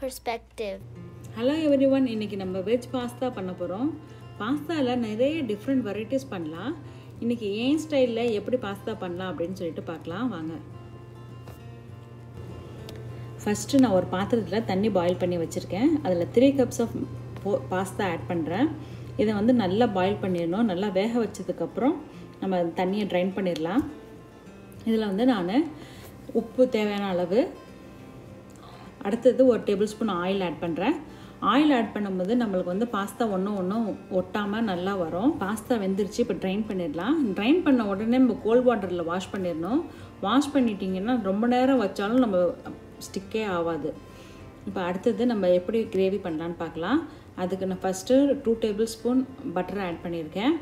perspective. Hello every one இன்றைக்கி நம்ம veg pasta பண்ண போகிறோம் பாஸ்தாவில் நிறைய டிஃப்ரெண்ட் வெரைட்டிஸ் பண்ணலாம் இன்றைக்கி ஏன் ஸ்டைலில் எப்படி பாஸ்தா பண்ணலாம் அப்படின்னு சொல்லிட்டு பார்க்கலாம் வாங்க ஃபஸ்ட்டு நான் ஒரு பாத்திரத்தில் தண்ணி பாயில் பண்ணி வச்சுருக்கேன் அதில் three cups of pasta add பண்ணுறேன் இதை வந்து நல்லா பாயில் பண்ணிடணும் நல்லா வேக வச்சதுக்கப்புறம் நம்ம தண்ணியை ட்ரைன் பண்ணிடலாம் இதில் வந்து நான் உப்பு தேவையான அளவு அடுத்தது ஒரு டேபிள் ஸ்பூன் ஆயில் ஆட் பண்ணுறேன் ஆயில் ஆட் பண்ணும்போது நம்மளுக்கு வந்து பாஸ்தா ஒன்றும் ஒன்றும் ஒட்டாமல் நல்லா வரும் பாஸ்தா வெந்துருச்சு இப்போ ட்ரைன் பண்ணிடலாம் ட்ரைன் பண்ண உடனே நம்ம கோல்ட் வாட்டரில் வாஷ் பண்ணிடணும் வாஷ் பண்ணிட்டீங்கன்னா ரொம்ப நேரம் வச்சாலும் நம்ம ஸ்டிக்கே ஆகாது இப்போ அடுத்தது நம்ம எப்படி கிரேவி பண்ணலான்னு பார்க்கலாம் அதுக்கு நான் first two tablespoon butter add பண்ணியிருக்கேன்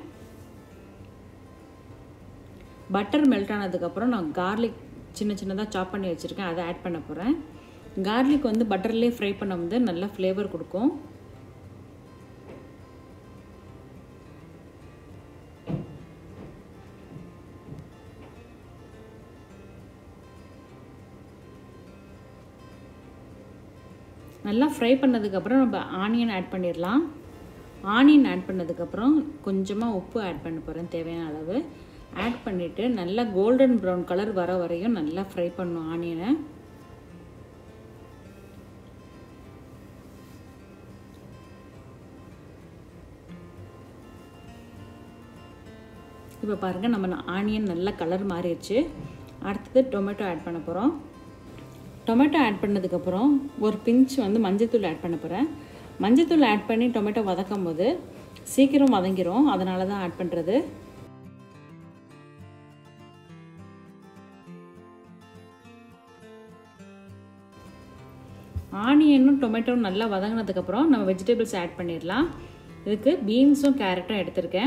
பட்டர் மெல்ட் ஆனதுக்கப்புறம் நான் கார்லிக் சின்ன சின்னதாக சாப் பண்ணி வச்சுருக்கேன் அதை ஆட் பண்ண போகிறேன் கார்லிக் வந்து பட்டர்லேயே ஃப்ரை பண்ணும்போது நல்லா ஃப்ளேவர் கொடுக்கும் நல்லா ஃப்ரை பண்ணதுக்கப்புறம் நம்ம ஆனியன் ஆட் பண்ணிடலாம் ஆனியன் ஆட் பண்ணதுக்கப்புறம் கொஞ்சமாக உப்பு ஆட் பண்ண போகிறேன் தேவையான அளவு ஆட் பண்ணிவிட்டு நல்லா கோல்டன் ப்ரௌன் கலர் வர வரையும் நல்லா ஃப்ரை பண்ணும் ஆனியனை இப்போ பாருங்கள் நம்ம ஆனியன் நல்லா கலர் மாறிடுச்சு அடுத்தது டொமேட்டோ ஆட் பண்ண போகிறோம் டொமேட்டோ ஆட் பண்ணதுக்கப்புறம் ஒரு பிஞ்ச் வந்து மஞ்சத்தூள் ஆட் பண்ண போகிறேன் மஞ்சத்தூள் ஆட் பண்ணி டொமேட்டோ வதக்கும் போது சீக்கிரம் வதங்கிரும் அதனால தான் ஆட் பண்ணுறது ஆனியனும் டொமேட்டோவும் நல்லா வதங்கினதுக்கப்புறம் நம்ம வெஜிடபிள்ஸ் ஆட் பண்ணிடலாம் இதுக்கு பீன்ஸும் கேரட்டும் எடுத்திருக்கேன்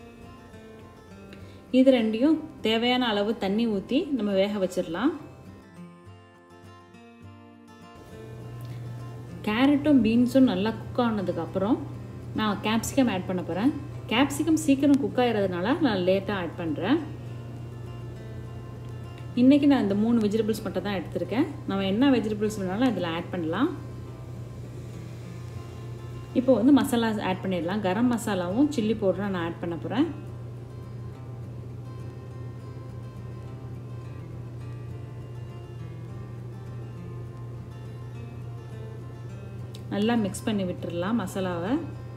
இது ரெண்டையும் தேவையான அளவு தண்ணி ஊற்றி நம்ம வேக வச்சிடலாம் கேரட்டும் பீன்ஸும் நல்லா குக் ஆனதுக்கப்புறம் நான் கேப்சிகம் ஆட் பண்ண போகிறேன் கேப்சிகம் சீக்கிரம் குக் ஆகிறதுனால நான் லேட்டாக ஆட் பண்ணுறேன் இன்றைக்கி நான் இந்த மூணு வெஜிடபிள்ஸ் மட்டும் தான் எடுத்திருக்கேன் நம்ம என்ன வெஜிடபிள்ஸ் வேணாலும் இதில் ஆட் பண்ணலாம் இப்போ வந்து மசாலா ஆட் பண்ணிடலாம் கரம் மசாலாவும் சில்லி பவுடரும் நான் ஆட் பண்ண போகிறேன் நல்லா மிக்ஸ் பண்ணி விட்டுடலாம் மசாலாவை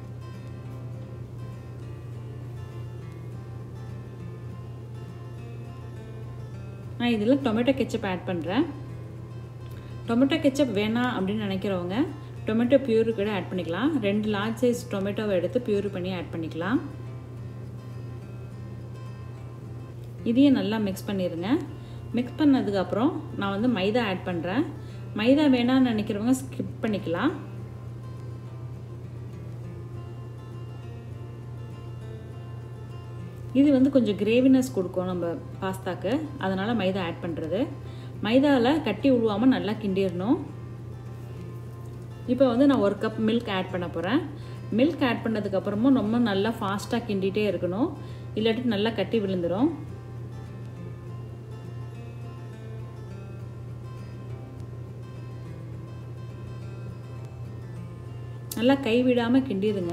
நான் இதில் டொமேட்டோ கெச்சப் ஆட் பண்ணுறேன் டொமேட்டோ கெச்சப் வேணாம் அப்படின்னு நினைக்கிறவங்க டொமேட்டோ பியூரி கூட ஆட் பண்ணிக்கலாம் ரெண்டு லார்ஜ் சைஸ் டொமேட்டோவை எடுத்து பியூரி பண்ணி ஆட் பண்ணிக்கலாம் இதையும் நல்லா மிக்ஸ் பண்ணிடுங்க மிக்ஸ் பண்ணதுக்கப்புறம் நான் வந்து மைதா ஆட் பண்ணுறேன் மைதா வேணாம்னு நினைக்கிறவங்க ஸ்கிப் பண்ணிக்கலாம் இது வந்து கொஞ்சம் கிரேவினஸ் கொடுக்கும் நம்ம பாஸ்தாக்கு அதனால் மைதா ஆட் பண்ணுறது மைதாவில் கட்டி விழுவாமல் நல்லா கிண்டிடணும் இப்போ வந்து நான் ஒரு கப் மில்க் ஆட் பண்ண போகிறேன் மில்க் ஆட் பண்ணதுக்கப்புறமும் ரொம்ப நல்லா ஃபாஸ்ட்டாக கிண்டிகிட்டே இருக்கணும் இல்லாட்டி நல்லா கட்டி விழுந்துடும் நல்லா கைவிடாமல் கிண்டிடுங்க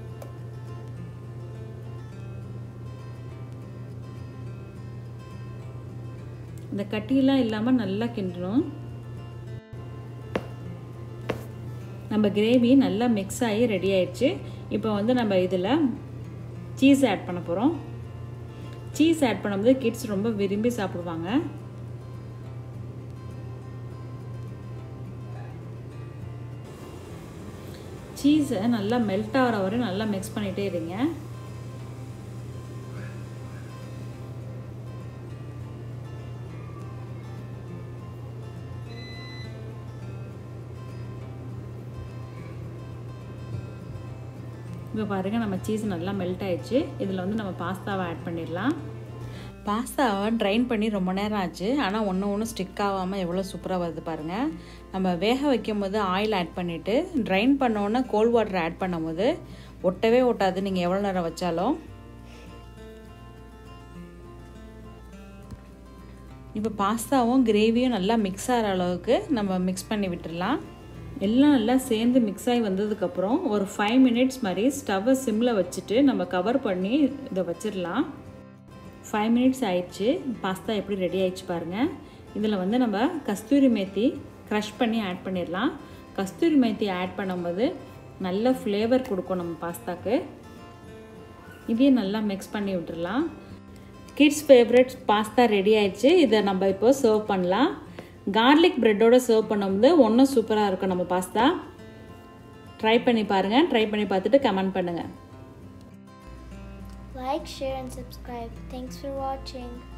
இந்த கட்டியெல்லாம் இல்லாமல் நல்லா கிண்டணும் நம்ம கிரேவி நல்லா மிக்ஸ் ஆகி ரெடி ஆயிடுச்சு இப்போ வந்து நம்ம இதில் சீஸ் ஆட் பண்ண போகிறோம் சீஸ் ஆட் பண்ணும்போது கிட்ஸ் ரொம்ப விரும்பி சாப்பிடுவாங்க சீஸை நல்லா மெல்ட் ஆகிற வரையும் நல்லா மிக்ஸ் பண்ணிகிட்டே இருங்க இப்போ பாருங்கள் நம்ம சீஸ் நல்லா மெல்ட் ஆயிடுச்சு இதில் வந்து நம்ம பாஸ்தாவை ஆட் பண்ணிடலாம் பாஸ்தாவை ட்ரைன் பண்ணி ரொம்ப நேரம் ஆச்சு ஆனால் ஒன்று ஒன்று ஸ்டிக் ஆகாமல் எவ்வளோ சூப்பராக வருது பாருங்கள் நம்ம வேக வைக்கும் போது ஆயில் ஆட் பண்ணிவிட்டு ட்ரைன் பண்ணோன்னே கோல்ட் வாட்டர் ஆட் பண்ணும்போது ஒட்டவே ஒட்டாது நீங்கள் எவ்வளோ நேரம் வச்சாலும் இப்போ பாஸ்தாவும் கிரேவியும் நல்லா மிக்ஸ் ஆகிற அளவுக்கு நம்ம மிக்ஸ் பண்ணி விட்டுடலாம் எல்லாம் நல்லா சேர்ந்து மிக்ஸ் ஆகி வந்ததுக்கப்புறம் ஒரு ஃபைவ் மினிட்ஸ் மாதிரி ஸ்டவ்வை சிம்மில் வச்சுட்டு நம்ம கவர் பண்ணி இதை வச்சிடலாம் ஃபைவ் மினிட்ஸ் ஆயிடுச்சு பாஸ்தா எப்படி ரெடி ஆயிடுச்சு பாருங்கள் இதில் வந்து நம்ம கஸ்தூரி மேத்தி க்ரஷ் பண்ணி ஆட் பண்ணிடலாம் கஸ்தூரி மேத்தி ஆட் பண்ணும்போது நல்ல ஃப்ளேவர் கொடுக்கும் நம்ம பாஸ்தாக்கு இதையும் நல்லா மிக்ஸ் பண்ணி விட்டுடலாம் கிட்ஸ் ஃபேவரட் பாஸ்தா ரெடி ஆயிடுச்சு இதை நம்ம இப்போ சர்வ் பண்ணலாம் கார்லிக் ப்ரெட்டோட சர்வ் பண்ணும்போது ஒன்றும் சூப்பராக இருக்கும் நம்ம பாஸ்தா ட்ரை பண்ணி பாருங்கள் ட்ரை பண்ணி பார்த்துட்டு கமெண்ட் பண்ணுங்கள் Like, share, and subscribe. Thanks for watching.